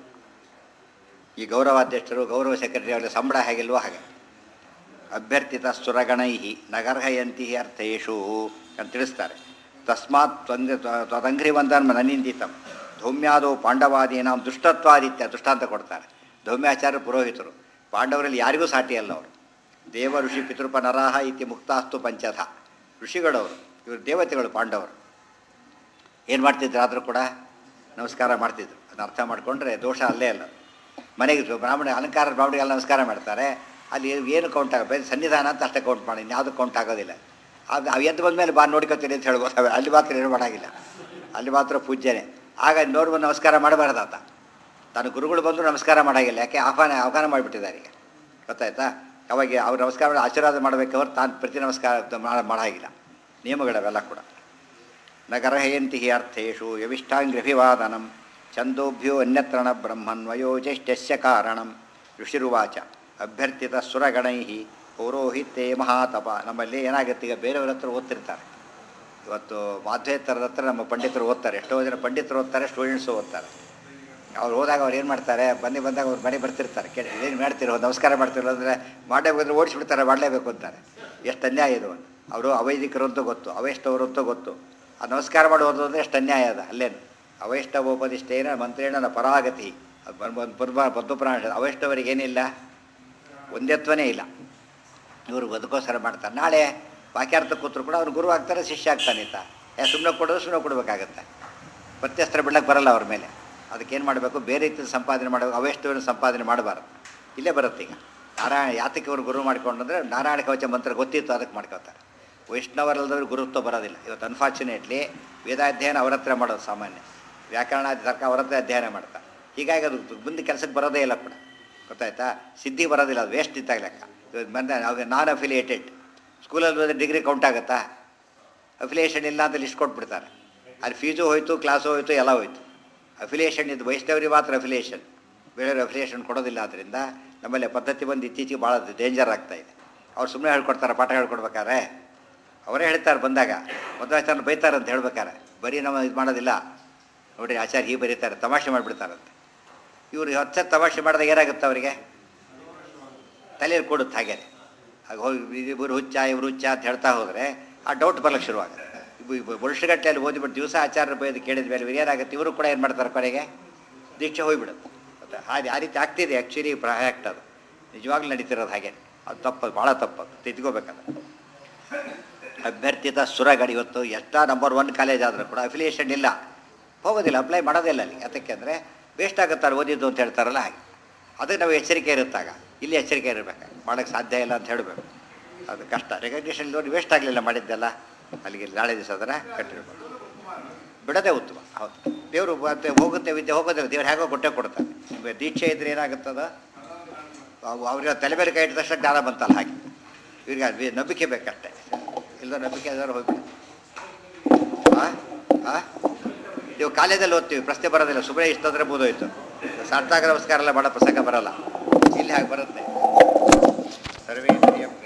ಈ ಗೌರವಾಧ್ಯಕ್ಷರು ಗೌರವ ಸೆಕ್ರೆಟರಿ ಅವರಿಗೆ ಸಂಬಳ ಹೇಗಿಲ್ವೋ ಹಾಗೆ ಅಭ್ಯರ್ಥಿತ ಸುರಗಣೈ ನಗರ್ಹಯಂತಿ ಅರ್ಥೇಶು ಅಂತ ತಿಳಿಸ್ತಾರೆ ತಸ್ಮಾತ್ ತ್ವಂಗ ತ್ವದಂಘ್ರಿವಂದನ್ ನನಿಂದಿತಂ ಧೌಮ್ಯಾದೋ ಪಾಂಡವಾದೀನಾಂ ದುಷ್ಟತ್ವಾದಿತ್ಯ ದೃಷ್ಟಾಂತ ಕೊಡ್ತಾರೆ ಧೌಮ್ಯಾಚಾರ್ಯ ಪುರೋಹಿತರು ಪಾಂಡವರಲ್ಲಿ ಯಾರಿಗೂ ಸಾಟಿ ಅಲ್ಲ ಅವರು ದೇವ ಋಷಿ ಪಿತೃಪ ನರಾಹ ಇತಿ ಮುಕ್ತಾಸ್ತು ಪಂಚಥ ಋಷಿಗಳವರು ಇವರು ದೇವತೆಗಳು ಪಾಂಡವರು ಏನು ಮಾಡ್ತಿದ್ರು ಆದರೂ ಕೂಡ ನಮಸ್ಕಾರ ಮಾಡ್ತಿದ್ರು ಅದನ್ನ ಅರ್ಥ ಮಾಡಿಕೊಂಡ್ರೆ ದೋಷ ಅಲ್ಲೇ ಅಲ್ಲ ಮನೆಗೆ ಬ್ರಾಹ್ಮಣ ಅಲಂಕಾರ ಬ್ರಾಹ್ಮಣಿಗೆಲ್ಲ ನಮಸ್ಕಾರ ಮಾಡ್ತಾರೆ ಅಲ್ಲಿ ಏನು ಕೌಂಟ್ ಆಗ ಬೇರೆ ಸನ್ನಿಧಾನ ಅಂತ ಅಷ್ಟೇ ಕೌಂಟ್ ಮಾಡಿ ಇನ್ಯಾವುದು ಕೌಂಟ್ ಆಗೋದಿಲ್ಲ ಅದು ಅವು ಎದ್ದು ಬಂದಮೇಲೆ ಬಾ ನೋಡ್ಕೊತೀನಿ ಅಂತ ಹೇಳ್ಬೋದು ಅವೆ ಅಲ್ಲಿ ಮಾತ್ರ ಏನು ಮಾಡಾಗಿಲ್ಲ ಅಲ್ಲಿ ಮಾತ್ರ ಪೂಜ್ಯನೇ ಆಗ ನೋಡ್ಬಂದು ನಮಸ್ಕಾರ ಮಾಡಬಾರ್ದು ಆತ ತಾನು ಗುರುಗಳು ಬಂದರೂ ನಮಸ್ಕಾರ ಮಾಡಾಗಿಲ್ಲ ಯಾಕೆ ಆಹ್ವಾನ ಆಹ್ವಾನ ಮಾಡಿಬಿಟ್ಟಿದ್ದಾರೆ ಈಗ ಗೊತ್ತಾಯ್ತಾ ಅವಾಗ ಅವ್ರು ನಮಸ್ಕಾರ ಮಾಡಿ ಆಶೀರ್ವಾದ ಮಾಡಬೇಕು ಅವ್ರು ತಾನು ಪ್ರತಿ ನಮಸ್ಕಾರ ಮಾಡ- ಮಾಡಾಗಿಲ್ಲ ನಿಯಮಗಳವೆಲ್ಲ ಕೂಡ ನಗರಹಯಂತಿ ಹಿ ಅರ್ಥೇಶು ಯವಿಷ್ಟಾಂಗ್ರಭಿವಾದನಂ ಛಂದೋಭ್ಯೋ ಅನ್ಯತ್ರಣ ಬ್ರಹ್ಮನ್ವಯೋಜೈಷ್ಟ್ಯಸ್ಯ ಕಾರಣಂ ಋಷಿರುವಾಚ ಅಭ್ಯರ್ಥಿತ ಸುರಗಣೈ ಪೌರೋಹಿತ್ಯೇ ಮಹಾತಪ ನಮ್ಮಲ್ಲಿ ಏನಾಗುತ್ತೆ ಈಗ ಬೇರೆಯವ್ರ ಹತ್ರ ಓದ್ತಿರ್ತಾರೆ ಇವತ್ತು ಮಾಧ್ವೇತರದ ಹತ್ರ ನಮ್ಮ ಪಂಡಿತರು ಓದ್ತಾರೆ ಎಷ್ಟೋ ಜನ ಪಂಡಿತರು ಓದ್ತಾರೆ ಸ್ಟೂಡೆಂಟ್ಸು ಓದ್ತಾರೆ ಅವ್ರು ಹೋದಾಗ ಅವ್ರು ಏನು ಮಾಡ್ತಾರೆ ಬಂದು ಬಂದಾಗ ಅವ್ರು ಮನೆ ಬರ್ತಿರ್ತಾರೆ ಕೇಳಿ ಏನು ಮಾಡ್ತಿರೋ ನಮಸ್ಕಾರ ಮಾಡ್ತಿರೋ ಅಂದರೆ ಮಾಡೇ ಬಂದರೆ ಓಡಿಸ್ಬಿಡ್ತಾರೆ ಮಾಡಲೇಬೇಕು ಅಂತಾರೆ ಎಷ್ಟು ಅನ್ಯಾಯ ಇದು ಅಂತ ಅವರು ಅವೈದಿಕರು ಅಂತ ಗೊತ್ತು ಅವೈಷ್ಣವರು ಅಂತ ಗೊತ್ತು ಆ ನಮಸ್ಕಾರ ಮಾಡೋದು ಅಂದರೆ ಎಷ್ಟು ಅನ್ಯಾಯ ಅದ ಅಲ್ಲೇನು ಅವೈಷ್ಣವೋಪದಿಷ್ಟೇನ ಮಂತ್ರೇಣ ಪರಾಗತಿ ಅದು ಬಂದು ಪದ್ಮ ಪದ್ಮಪುರಾಣ ಅವೈಷ್ಣವರಿಗೆ ಏನಿಲ್ಲ ಒಂದೇತ್ವನೇ ಇಲ್ಲ ಇವರು ಅದಕ್ಕೋಸ್ಕರ ಮಾಡ್ತಾರೆ ನಾಳೆ ವಾಕ್ಯಾರ್ಥ ಕೂತ್ರು ಕೂಡ ಅವ್ರು ಗುರು ಆಗ್ತಾರೆ ಶಿಷ್ಯ ಆಗ್ತಾನೆ ಇತ್ತ ಯಾ ಸುಮ್ಮನೆ ಕೊಡೋದು ಸುಮ್ಮನೆ ಕೊಡಬೇಕಾಗತ್ತೆ ಪ್ರತ್ಯಸ್ತ್ರ ಬಿಡ್ಲಕ್ಕೆ ಬರಲ್ಲ ಅವ್ರ ಮೇಲೆ ಅದಕ್ಕೇನು ಮಾಡಬೇಕು ಬೇರೆ ರೀತಿಯ ಸಂಪಾದನೆ ಮಾಡಬೇಕು ಅವೆಷ್ಟು ಸಂಪಾದನೆ ಮಾಡಬಾರ್ದು ಇಲ್ಲೇ ಬರುತ್ತೆ ಈಗ ನಾರಾಯಣ ಯಾತಕ್ಕೆ ಇವರು ಗುರು ಮಾಡ್ಕೊಂಡ್ರೆ ನಾರಾಯಣ ಕವಚ ಮಂತ್ರ ಗೊತ್ತಿತ್ತು ಅದಕ್ಕೆ ಮಾಡ್ಕೊತಾರೆ ವೈಷ್ಣವರಲ್ಲದವ್ರಿಗೆ ಗುರುತ್ವ ಬರೋದಿಲ್ಲ ಇವತ್ತು ಅನ್ಫಾರ್ಚುನೇಟ್ಲಿ ವೇದಾಧ್ಯಯನ ಅವರ ಹತ್ರ ಮಾಡೋದು ಸಾಮಾನ್ಯ ವ್ಯಾಕರಣಾದಿ ತರ್ಕ ಅವರ ಹತ್ರ ಅಧ್ಯಯನ ಮಾಡ್ತಾರೆ ಹೀಗಾಗಿ ಅದು ಮುಂದೆ ಕೆಲಸಕ್ಕೆ ಬರೋದೇ ಇಲ್ಲ ಕೂಡ ಗೊತ್ತಾಯ್ತಾ ಸಿದ್ಧಿ ಬರೋದಿಲ್ಲ ಅದು ವೇಸ್ಟ್ ಇದ್ದಾಗ ಲೆಕ್ಕ ಇವತ್ತು ಬಂದ ಅವಾಗ ನಾನ್ ಅಫಿಲಿಯೇಟೆಡ್ ಸ್ಕೂಲಲ್ಲಿ ಹೋದ್ರೆ ಡಿಗ್ರಿ ಕೌಂಟ್ ಆಗುತ್ತಾ ಅಫಿಲಿಯೇಷನ್ ಇಲ್ಲ ಅಂತ ಲಿಸ್ಟ್ ಕೊಟ್ಬಿಡ್ತಾರೆ ಅಲ್ಲಿ ಫೀಸು ಹೋಯ್ತು ಕ್ಲಾಸು ಹೋಯ್ತು ಎಲ್ಲ ಹೋಯ್ತು ಅಫಿಲಿಯೇಷನ್ ಇದು ವೈಷ್ಣವರಿಗೆ ಮಾತ್ರ ಅಫಿಲಿಯೇಷನ್ ಬೇರೆಯವ್ರಿಗೆ ಅಫಿಲಿಯೇಷನ್ ಕೊಡೋದಿಲ್ಲ ಆದ್ದರಿಂದ ನಮ್ಮಲ್ಲಿ ಪದ್ಧತಿ ಬಂದು ಇತ್ತೀಚೆಗೆ ಭಾಳ ಡೇಂಜರ್ ಆಗ್ತಾ ಇದೆ ಅವ್ರು ಸುಮ್ಮನೆ ಹೇಳ್ಕೊಡ್ತಾರೆ ಪಾಠ ಹೇಳ್ಕೊಡ್ಬೇಕಾರೆ ಅವರೇ ಹೇಳ್ತಾರೆ ಬಂದಾಗ ಮಧ್ವಾಚಾರ್ಯ ಬೈತಾರೆ ಅಂತ ಹೇಳ್ಬೇಕಾರೆ ಬರೀ ನಮ್ಮ ಇದು ಮಾಡೋದಿಲ್ಲ ನೋಡಿ ಆಚಾರ್ಯ ಹೀಗೆ ಬರೀತಾರೆ ತಮಾಷೆ ಮಾಡಿಬಿಡ್ತಾರಂತೆ ಇವರು ಹತ್ತು ತಮಾಷೆ ಮಾಡಿದಾಗ ಏನಾಗುತ್ತೆ ಅವರಿಗೆ ತಲೆಯಲ್ಲಿ ಕೊಡುತ್ತೆ ಹಾಗೆ ಆಗ ಹೋಗಿ ಇಬ್ಬರು ಹುಚ್ಚ ಇವರು ಹುಚ್ಚ ಅಂತ ಹೇಳ್ತಾ ಹೋದರೆ ಆ ಡೌಟ್ ಬರ್ಲಿಕ್ಕೆ ಶುರುವಾಗುತ್ತೆ ವರ್ಷಗಟ್ಟಲೆಯಲ್ಲಿ ಓದಿಬಿಟ್ಟು ದಿವಸ ಆಚಾರ್ಯ ಬೈದು ಕೇಳಿದ ಮೇಲೆ ಇವ್ರು ಏನಾಗುತ್ತೆ ಇವರು ಕೂಡ ಏನು ಮಾಡ್ತಾರೆ ಕೊನೆಗೆ ದೀಕ್ಷೆ ಹೋಗ್ಬಿಡುತ್ತೆ ಮತ್ತೆ ಹಾಗೆ ಆ ರೀತಿ ಆಗ್ತಿದೆ ಆ್ಯಕ್ಚುಲಿ ಪ್ರಾಯಕ್ಟ್ ಅದು ನಿಜವಾಗ್ಲೂ ನಡೀತಿರೋದು ಹಾಗೆ ಅದು ತಪ್ಪದು ಭಾಳ ತಪ್ಪದು ತಿದ್ಕೋಬೇಕಲ್ಲ ಅಭ್ಯರ್ಥಿತ ಸುರಗಡಿ ಇವತ್ತು ಎಷ್ಟ ನಂಬರ್ ಒನ್ ಕಾಲೇಜ್ ಆದರೂ ಕೂಡ ಅಫಿಲಿಯೇಷನ್ ಇಲ್ಲ ಹೋಗೋದಿಲ್ಲ ಅಪ್ಲೈ ಮಾಡೋದಿಲ್ಲ ಅಲ್ಲಿ ಯಾತಕ್ಕೆ ಅಂದರೆ ವೇಸ್ಟ್ ಆಗುತ್ತಾರೆ ಓದಿದ್ದು ಅಂತ ಹೇಳ್ತಾರಲ್ಲ ಹಾಗೆ ಅದಕ್ಕೆ ನಾವು ಎಚ್ಚರಿಕೆ ಇರುತ್ತಾಗ ಇಲ್ಲಿ ಎಚ್ಚರಿಕೆ ಇರಬೇಕು ಮಾಡೋಕ್ಕೆ ಸಾಧ್ಯ ಇಲ್ಲ ಅಂತ ಹೇಳಬೇಕು ಅದು ಕಷ್ಟ ರೆಕಗ್ನಿಷನ್ ನೋಡಿ ವೇಸ್ಟ್ ಆಗಲಿಲ್ಲ ಮಾಡಿದ್ದೆಲ್ಲ ಅಲ್ಲಿಗೆ ನಾಳೆ ದಿವಸ ಅದನ್ನು ಕಟ್ಟಿರ್ಬೇಕು ಬಿಡೋದೇ ಉತ್ತಮ ಹೌದು ದೇವರು ಮತ್ತೆ ಹೋಗುತ್ತೆ ವಿದ್ಯೆ ಹೋಗೋದಿಲ್ಲ ದೇವ್ರು ಹೇಗೋ ಕೊಟ್ಟೆ ಕೊಡ್ತಾನೆ ನಿಮಗೆ ದೀಕ್ಷೆ ಇದ್ರೆ ಏನಾಗುತ್ತದ ಅವು ಅವ್ರಿಗೆ ತಲೆ ಮೇಲೆ ಕೈ ಇಟ್ಟ ತಕ್ಷಣ ಜ್ಞಾನ ಬಂತಲ್ಲ ಹಾಗೆ ಇವ್ರಿಗೆ ಅದು ನಂಬಿಕೆ ಬೇಕಷ್ಟೇ ಇಲ್ಲ ನಂಬಿಕೆ ಆದವ್ರು ಹೋಗ್ಬಿಡಿ ಹಾಂ ಹಾಂ ನೀವು ಕಾಲೇಜಲ್ಲಿ ಓದ್ತೀವಿ ಪ್ರಶ್ನೆ ಬರೋದಿಲ್ಲ ಸುಮ್ಮನೆ ಇಷ್ಟಂದ್ರೆ ಬೋದೋಯ್ತು ಸಾರ್ಥಕ ನಮಸ್ಕಾರ ಎಲ್ಲ ಮಾಡೋ ಪ್ರಸಂಗ ಬರಲ್ಲ ಇಲ್ಲಿ ಹಾಗೆ ಬರುತ್ತೆ ಸರ್ವೇ ಪ್ರಿಯಂ